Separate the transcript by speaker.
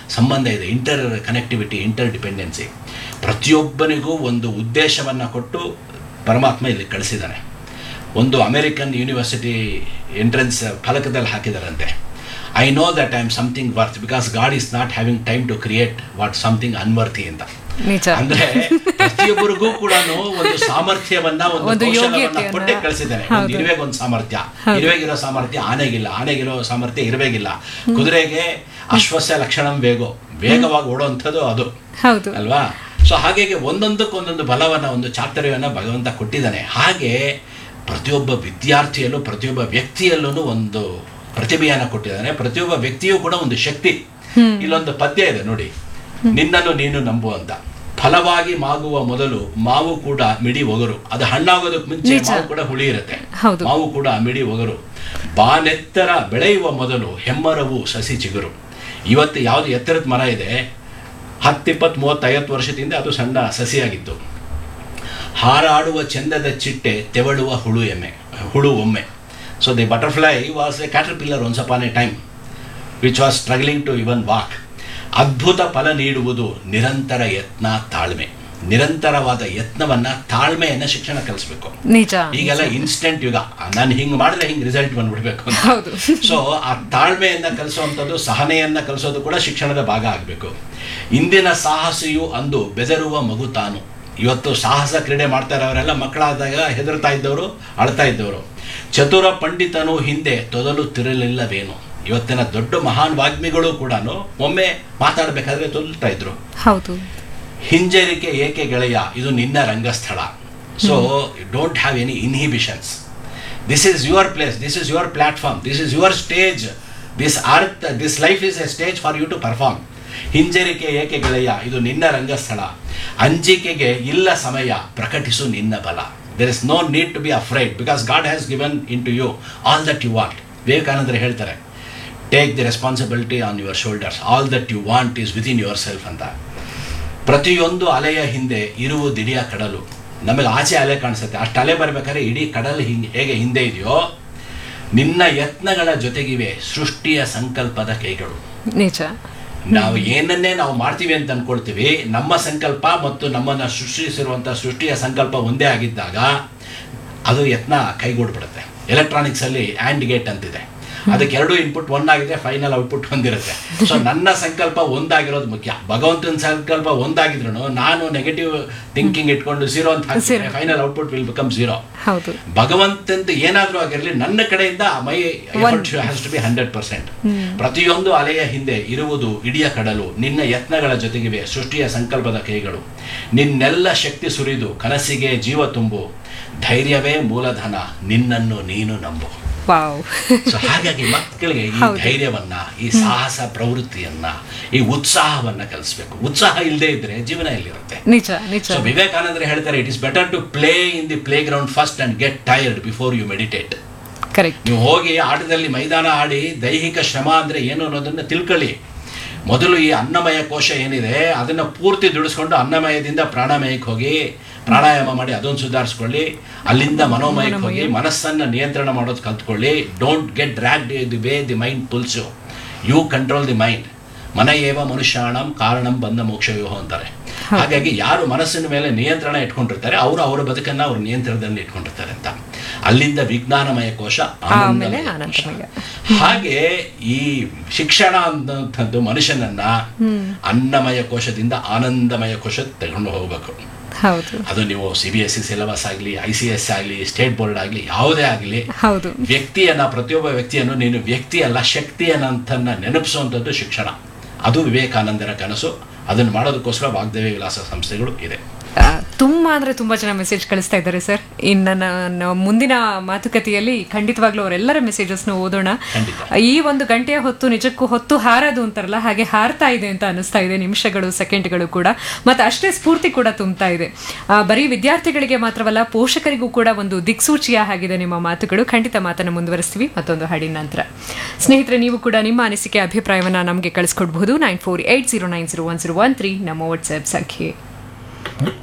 Speaker 1: ಸಂಬಂಧ ಇದೆ inter connectivity inter dependency ಪ್ರತಿಯೊಬ್ಬನಿಗೂ ಒಂದು ಉದ್ದೇಶವನ್ನು ಕೊಟ್ಟು ಪರಮಾತ್ಮ ಇಲ್ಲಿ ಕಳಿಸಿದ್ದಾನೆ ಒಂದು ಅಮೆರಿಕನ್ ಯೂನಿವರ್ಸಿಟಿ ಎಂಟ್ರೆನ್ಸ್ ಫಲಕದಲ್ಲಿ ಹಾಕಿದಾರಂತೆ I know that I am something worth because God is not having time to create what something unworthy ಅಂತ
Speaker 2: ನಿಜ
Speaker 1: ಅಂದ್ರೆ ಪ್ರತಿಯೊಬ್ಬರಿಗೂ ಕೂಡ ಒಂದು ಸಾಮರ್ಥ್ಯವನ್ನ ಒಂದು
Speaker 2: ಒಂದು
Speaker 1: ಕೌಶಲ್ಯವನ್ನ
Speaker 2: ಯೋಗ್ಯತೆಯನ್ನ.
Speaker 1: ಕೊಟ್ಟೆ ಕಳಿಸಿದ್ದಾನೆ ಒಂದು
Speaker 2: ಹೌದು.
Speaker 1: ಇರುವೆಗೆ ಒಂದು ಸಾಮರ್ಥ್ಯ ಇರುವೆಗಿರೋ ಸಾಮರ್ಥ್ಯ ಆನೆಗಿಲ್ಲ ಆನೆಗಿರೋ ಸಾಮರ್ಥ್ಯ ಇರುವೆಗಿಲ್ಲ ಕುದುರೆಗೆ ಅಶ್ವಸ್ಯ ಲಕ್ಷಣಂ ವೇಗೋ ವೇಗವಾಗಿ ಓಡುವಂಥದ್ದು ಅದು
Speaker 2: ಹೌದು
Speaker 1: ಅಲ್ವಾ ಸೊ ಹಾಗಾಗಿ ಒಂದೊಂದಕ್ಕೊಂದೊಂದು ಬಲವನ್ನ ಒಂದು ಚಾತುರ್ಯವನ್ನ ಭಗವಂತ ಕೊಟ್ಟಿದ್ದಾನೆ ಹಾಗೆ ಪ್ರತಿಯೊಬ್ಬ ವಿದ್ಯಾರ್ಥಿಯಲ್ಲೂ ಪ್ರತಿಯೊಬ್ಬ ವ್ಯಕ್ತಿಯಲ್ಲೂ ಒಂದು ಪ್ರತಿಭೆಯನ್ನ ಕೊಟ್ಟಿದ್ದಾನೆ ಪ್ರತಿಯೊಬ್ಬ ವ್ಯಕ್ತಿಯೂ ಕೂಡ ಒಂದು ಶಕ್ತಿ ಇಲ್ಲೊಂದು ಪದ್ಯ ಇದೆ ನೋಡಿ ನಿನ್ನನ್ನು ನೀನು ನಂಬು ಅಂತ ಫಲವಾಗಿ ಮಾಗುವ ಮೊದಲು ಮಾವು ಕೂಡ ಮಿಡಿ ಒಗರು ಅದು ಹಣ್ಣಾಗೋದಕ್ಕೆ ಮುಂಚೆ
Speaker 2: ನಿಜ.
Speaker 1: ಮಾವು ಕೂಡ ಹುಳಿ ಇರುತ್ತೆ
Speaker 2: ಹೌದು.
Speaker 1: ಮಾವು ಕೂಡ ಮಿಡಿ ಒಗರು ಬಾನೆತ್ತರ ಬೆಳೆಯುವ ಮೊದಲು ಹೆಮ್ಮರವು ಸಸಿ ಚಿಗುರು ಇವತ್ತು ಯಾವುದು ಎತ್ತರದ ಮರ ಇದೆ ಹತ್ತಿಪ್ಪತ್ತು ಮೂವತ್ತೈವತ್ತು ವರ್ಷದಿಂದ ಅದು ಸಣ್ಣ ಸಸಿಯಾಗಿತ್ತು ಹಾರಾಡುವ ಚಂದದ ಚಿಟ್ಟೆ ತೆವಳುವ ಹುಳು ಎಮ್ಮೆ ಹುಳು ಒಮ್ಮೆ so the butterfly was a caterpillar once upon a time which was struggling to even walk ಅದ್ಭುತ ಫಲ ನೀಡುವುದು ನಿರಂತರ ಯತ್ನ ತಾಳ್ಮೆ ನಿರಂತರವಾದ ಯತ್ನವನ್ನ ತಾಳ್ಮೆಯನ್ನ ಶಿಕ್ಷಣ ಕಲಿಸ್ಬೇಕು
Speaker 2: ನಿಜ
Speaker 1: ಈಗೆಲ್ಲ ಇನ್ಸ್ಟೆಂಟ್ ಯುಗ ನಾನು ಹಿಂಗೆ ಮಾಡಿದ್ರೆ ಹಿಂಗೆ ರಿಸಲ್ಟ್ ಬಂದ್ಬಿಡ್ಬೇಕು ಅಂತ
Speaker 2: ಹೌದು
Speaker 1: ಸೊ ಆ ತಾಳ್ಮೆಯನ್ನ ಕಲಿಸುವಂಥದ್ದು ಸಹನೆಯನ್ನ ಕಲಿಸೋದು ಕೂಡ ಶಿಕ್ಷಣದ ಭಾಗ ಆಗಬೇಕು ಇಂದಿನ ಸಾಹಸಿಯು ಅಂದು ಬೆದರುವ ಮಗು ತಾನು ಇವತ್ತು ಸಾಹಸ ಕ್ರೀಡೆ ಮಾಡ್ತಾ ಇರೋರೆಲ್ಲ ಮಕ್ಕಳಾದಾಗ ಹೆದರ್ತಾ ಇದ್ದವರು ಅಳ್ತಾ ಇದ್ದವರು ಚತುರ ಪಂಡಿತನು ಹಿಂದೆ ತೊದಲುತ್ತಿರಲಿಲ್ಲವೇನು ಇವತ್ತಿನ ದೊಡ್ಡ ಮಹಾನ್ ವಾಗ್ಮಿಗಳು ಕೂಡ ಒಮ್ಮೆ ಮಾತಾಡಬೇಕಾದ್ರೆ ತೊದಲ್ತಾ ಇದ್ರು
Speaker 2: ಹೌದು
Speaker 1: ಹಿಂಜರಿಕೆ ಏಕೆ ಗೆಳೆಯ ಇದು ನಿನ್ನ ರಂಗಸ್ಥಳ so don't have any inhibitions this is your place this is your platform this is your stage this earth this life is a stage for you to perform ಹಿಂಜರಿಕೆ ಏಕೆ ಗೆಳೆಯ ಇದು ನಿನ್ನ ರಂಗಸ್ಥಳ ಅಂಜಿಕೆಗೆ ಇಲ್ಲ ಸಮಯ ಪ್ರಕಟಿಸು ನಿನ್ನ ಬಲ there is no need to be afraid because God has given in to you all that you want ವಿವೇಕಾನಂದರು ಹೇಳ್ತಾರೆ take the responsibility on your shoulders all that you want is within your self ಅಂತ ಪ್ರತಿಯೊಂದು ಅಲೆಯ ಹಿಂದೆ ಇರುವುದಿಡಿಯ ಕಡಲು ನಮಗೆ ಆಚೆ ಅಲೆ ಕಾಣಿಸುತ್ತೆ ಅಷ್ಟು ಅಲೆ ಬರ್ಬೇಕಾದ್ರೆ ಇಡೀ ಕಡಲು ಹಿಂಗೆ ಹೇಗೆ ಹಿಂದೆ ಇದೆಯೋ ನಿನ್ನ ಯತ್ನಗಳ ಜೊತೆಗಿವೆ ಸೃಷ್ಟಿಯ ಸಂಕಲ್ಪದ ಕೈಗಳು
Speaker 2: ನಿಜ
Speaker 1: ನಾವು ಏನನ್ನೇ ನಾವು ಮಾಡ್ತೀವಿ ಅಂತ ಅನ್ಕೊಳ್ತೀವಿ ನಮ್ಮ ಸಂಕಲ್ಪ ಮತ್ತು ನಮ್ಮನ್ನ ಸೃಷ್ಟಿಸಿರುವಂಥ ಸೃಷ್ಟಿಯ ಸಂಕಲ್ಪ ಒಂದೇ ಆಗಿದ್ದಾಗ ಅದು ಯತ್ನ ಕೈಗೂಡ್ಬಿಡುತ್ತೆ ಎಲೆಕ್ಟ್ರಾನಿಕ್ಸ್ ಅಲ್ಲಿ ಆ್ಯಂಡ್ ಗೇಟ್ ಅಂತಿದೆ ಅದಕ್ಕೆ ಎರಡು ಇನ್ಪುಟ್ ಒನ್ ಆಗಿದೆ ಫೈನಲ್ ಔಟ್ಪುಟ್ ಹೊಂದಿರುತ್ತೆ ಸೊ ನನ್ನ ಸಂಕಲ್ಪ ಒಂದಾಗಿರೋದು ಮುಖ್ಯ ಭಗವಂತನ ಸಂಕಲ್ಪ ಒಂದಾಗಿದ್ರು ನಾನು ನೆಗೆಟಿವ್ ಥಿಂಕಿಂಗ್ ಇಟ್ಕೊಂಡು ಝೀರೋ ಅಂತ ಹಾಕಿದ್ರೆ
Speaker 2: Zero.
Speaker 1: Final output will become zero
Speaker 2: ಹೌದು
Speaker 1: ಭಗವಂತಂದು ಏನಾದರೂ ಆಗಿರಲಿ ನನ್ನ ಕಡೆಯಿಂದ ಮೈ
Speaker 2: ಒಂದು.
Speaker 1: Has to be hundred percent ಪ್ರತಿಯೊಂದು ಅಲೆಯ ಹಿಂದೆ ಇರುವುದು ಇಡಿಯ ಕಡಲು ನಿನ್ನ ಯತ್ನಗಳ ಜೊತೆಗಿವೆ ಸೃಷ್ಟಿಯ ಸಂಕಲ್ಪದ ಕೈಗಳು ನಿನ್ನೆಲ್ಲ ಶಕ್ತಿ ಸುರಿದು ಕನಸಿಗೆ ಜೀವ ತುಂಬು ಧೈರ್ಯವೇ ಮೂಲಧನ ನಿನ್ನನ್ನು ನೀನು ನಂಬು
Speaker 2: ವಾವ್
Speaker 1: ಸೊ ಹಾಗಾಗಿ ಮಕ್ಕಳಿಗೆ ಈ
Speaker 2: ಹೌದು.
Speaker 1: ಧೈರ್ಯವನ್ನ ಈ ಸಾಹಸ ಪ್ರವೃತ್ತಿಯನ್ನ ಈ ಉತ್ಸಾಹವನ್ನ ಕಲಿಸ್ಬೇಕು ಉತ್ಸಾಹ ಇಲ್ಲದೆ ಇದ್ರೆ ಜೀವನ ಎಲ್ಲಿರುತ್ತೆ
Speaker 2: ನಿಜ ನಿಜ
Speaker 1: ಸೊ ವಿವೇಕಾನಂದರು ಹೇಳ್ತಾರೆ it is better to play in the playground first and get tired before you meditate
Speaker 2: correct
Speaker 1: ನೀವು ಹೋಗಿ ಆಟದಲ್ಲಿ ಮೈದಾನ ಆಡಿ ದೈಹಿಕ ಶ್ರಮ ಅಂದ್ರೆ ಏನು ಅನ್ನೋದನ್ನ ತಿಳ್ಕೊಳ್ಳಿ ಮೊದಲು ಈ ಅನ್ನಮಯ ಕೋಶ ಏನಿದೆ ಅದನ್ನ ಪೂರ್ತಿ ದುಡಿಸ್ಕೊಂಡು ಅನ್ನಮಯದಿಂದ ಪ್ರಾಣಮಯಕ್ಕೆ ಹೋಗಿ ಪ್ರಾಣಾಯಾಮ ಮಾಡಿ ಅದನ್ನು ಸುಧಾರಿಸ್ಕೊಳ್ಳಿ ಅಲ್ಲಿಂದ ಮನೋಮಯಕ್ಕೆ ಹೋಗಿ ಮನಸ್ಸನ್ನ ನಿಯಂತ್ರಣ ಮಾಡೋದು ಕಲ್ತ್ಕೊಳ್ಳಿ don't get dragged the way the mind pulls you you control the mind ಮನ ಏವ ಮನುಷ್ಯಾಣಂ ಕಾರಣಂ ಬಂದ ಮೋಕ್ಷವ್ಯೂಹ ಅಂತಾರೆ ಹಾಗಾಗಿ ಯಾರು ಮನಸ್ಸಿನ ಮೇಲೆ ನಿಯಂತ್ರಣ ಇಟ್ಕೊಂಡಿರ್ತಾರೆ ಅವರು ಅವರ ಬದುಕನ್ನ ಅವ್ರ ನಿಯಂತ್ರಣದಲ್ಲಿ ಇಟ್ಕೊಂಡಿರ್ತಾರೆ ಅಂತ ಅಲ್ಲಿಂದ ವಿಜ್ಞಾನಮಯ ಕೋಶ
Speaker 2: ಆಮೇಲೆ
Speaker 1: ಆನಂದಮಯ ಕೋಶ.
Speaker 2: ಆನಂದಮಯ.
Speaker 1: ಹಾಗೆ ಈ ಶಿಕ್ಷಣ ಅನ್ನೋಂಥದ್ದು ಮನುಷ್ಯನನ್ನ ಅನ್ನಮಯ ಕೋಶದಿಂದ ಆನಂದಮಯ ಕೋಶ ತಗೊಂಡು ಹೋಗ್ಬೇಕು
Speaker 2: ಹೌದು
Speaker 1: ಅದು ನೀವು C B S C syllabus ಆಗಲಿ ಐ ಸಿ ಎಸ್ ಆಗಲಿ ಸ್ಟೇಟ್ ಬೋರ್ಡ್ ಆಗಲಿ ಯಾವುದೇ ಆಗಲಿ
Speaker 2: ಹೌದು
Speaker 1: ವ್ಯಕ್ತಿಯನ್ನ ಪ್ರತಿಯೊಬ್ಬ ವ್ಯಕ್ತಿಯನ್ನು ನೀನು ವ್ಯಕ್ತಿ ಅಲ್ಲ ಶಕ್ತಿಯನ್ನಂತನ್ನ ನೆನಪಿಸುವಂಥದ್ದು ಶಿಕ್ಷಣ ಅದು ವಿವೇಕಾನಂದರ ಕನಸು ಅದನ್ನು ಮಾಡೋದಕ್ಕೋಸ್ಕರ ವಾಗ್ದೇವಿ ವಿಲಾಸ ಸಂಸ್ಥೆಗಳು ಇದೆ
Speaker 2: ಆ, ತುಂಬಾ ಅಂದ್ರೆ ತುಂಬಾ ಜನ ಮೆಸೇಜ್ ಕಳಿಸ್ತಾ ಇದ್ದಾರೆ ಸರ್ ಇನ್ನು ನನ್ನ ಮುಂದಿನ ಮಾತುಕತೆಯಲ್ಲಿ ಖಂಡಿತವಾಗ್ಲೂ ಅವರೆಲ್ಲರ ಮೆಸೇಜಸ್ನ ಓದೋಣ
Speaker 1: ಖಂಡಿತ.
Speaker 2: ಈ ಒಂದು ಗಂಟೆಯ ಹೊತ್ತು ನಿಜಕ್ಕೂ ಹೊತ್ತು ಹಾರದು ಅಂತಾರಲ್ಲ ಹಾಗೆ ಹಾರ್ತಾ ಇದೆ ಅಂತ ಅನಿಸ್ತಾ ಇದೆ ನಿಮಿಷಗಳು ಸೆಕೆಂಡ್ಗಳು ಕೂಡ ಮತ್ತೆ ಅಷ್ಟೇ ಸ್ಫೂರ್ತಿ ಕೂಡ ತುಂಬ್ತಾ ಇದೆ ಆ, ಬರೀ ವಿದ್ಯಾರ್ಥಿಗಳಿಗೆ ಮಾತ್ರವಲ್ಲ ಪೋಷಕರಿಗೂ ಕೂಡ ಒಂದು ದಿಕ್ಸೂಚಿಯ ಆಗಿದೆ ನಿಮ್ಮ ಮಾತುಗಳು ಖಂಡಿತ ಮಾತನ್ನು ಮುಂದುವರಿಸ್ತೀವಿ ಮತ್ತೊಂದು ಹಾಡಿನ ನಂತರ ಸ್ನೇಹಿತರೆ ನೀವು ಕೂಡ ನಿಮ್ಮ ಅನಿಸಿಕೆ ಅಭಿಪ್ರಾಯವನ್ನ ನಮಗೆ ಕಳಿಸ್ಕೊಡ್ಬಹುದು nine four eight zero nine zero one zero one three ನಮ್ಮ ವಾಟ್ಸ್ಆಪ್ ಸಂಖ್ಯೆ